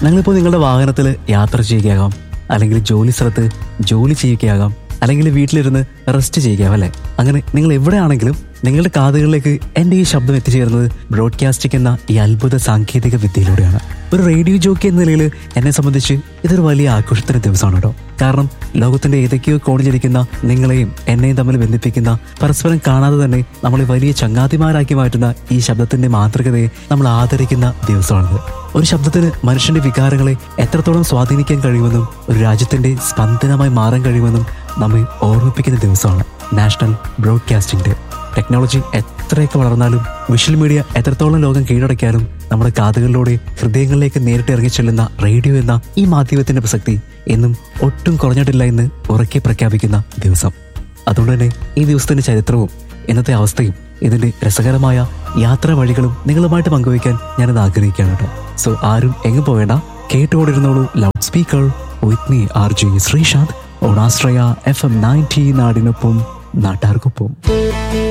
നിങ്ങളിപ്പോൾ നിങ്ങളുടെ വാഹനത്തിൽ യാത്ര ചെയ്യുകയാകാം അല്ലെങ്കിൽ ജോലി സ്ഥലത്ത് ജോലി ചെയ്യുകയാകാം അല്ലെങ്കിൽ വീട്ടിലിരുന്ന് റെസ്റ്റ് ചെയ്യുകയാവും അല്ലേ അങ്ങനെ നിങ്ങൾ എവിടെയാണെങ്കിലും നിങ്ങളുടെ കാതുകളിലേക്ക് എൻ്റെ ഈ ശബ്ദം എത്തിച്ചേരുന്നത് ബ്രോഡ്കാസ്റ്റിംഗ് എന്ന ഈ അത്ഭുത സാങ്കേതിക വിദ്യയിലൂടെയാണ് ഒരു റേഡിയോ ജോക്കി എന്ന നിലയിൽ എന്നെ സംബന്ധിച്ച് ഇതൊരു വലിയ ആഘോഷത്തിന്റെ ദിവസമാണ് കേട്ടോ കാരണം ലോകത്തിന്റെ ഏതൊക്കെയോ കോണിലിരിക്കുന്ന നിങ്ങളെയും എന്നെയും തമ്മിൽ ബന്ധിപ്പിക്കുന്ന പരസ്പരം കാണാതെ തന്നെ നമ്മളെ വലിയ ചങ്ങാതിമാരാക്കി മാറ്റുന്ന ഈ ശബ്ദത്തിന്റെ മാതൃകതയെ നമ്മൾ ആദരിക്കുന്ന ദിവസമാണിത് ഒരു ശബ്ദത്തിന് മനുഷ്യന്റെ വികാരങ്ങളെ എത്രത്തോളം സ്വാധീനിക്കാൻ കഴിയുമെന്നും ഒരു രാജ്യത്തിന്റെ സ്പന്ദനമായി മാറാൻ കഴിയുമെന്നും നമ്മെ ഓർമ്മിപ്പിക്കുന്ന ദിവസമാണ് നാഷണൽ ബ്രോഡ്കാസ്റ്റിംഗ് ഡേ ടെക്നോളജി എത്രയൊക്കെ വളർന്നാലും വിഷ്വൽ മീഡിയ എത്രത്തോളം ലോകം കീഴടക്കിയാലും നമ്മുടെ കാതുകളിലൂടെ ഹൃദയങ്ങളിലേക്ക് നേരിട്ട് ഇറങ്ങിച്ചെല്ലുന്ന റേഡിയോ എന്ന ഈ മാധ്യമത്തിന്റെ പ്രസക്തി എന്നും ഒട്ടും കുറഞ്ഞിട്ടില്ല എന്ന് ഉറക്കെ പ്രഖ്യാപിക്കുന്ന ദിവസം അതുകൊണ്ട് തന്നെ ഈ ദിവസത്തിന്റെ ചരിത്രവും ഇന്നത്തെ അവസ്ഥയും ഇതിന്റെ രസകരമായ യാത്രാ വഴികളും നിങ്ങളുമായിട്ട് പങ്കുവയ്ക്കാൻ ഞാനത് ആഗ്രഹിക്കുകയാണ് കേട്ടോ സോ ആരും എങ്ങും പോവേണ്ട കേട്ടുകൊണ്ടിരുന്നോളൂ loud speaker with me R G Sreesanth ഓണാശ്രയ എഫ് എം നയൻറ്റി നാടിനൊപ്പം നാട്ടാർക്കൊപ്പം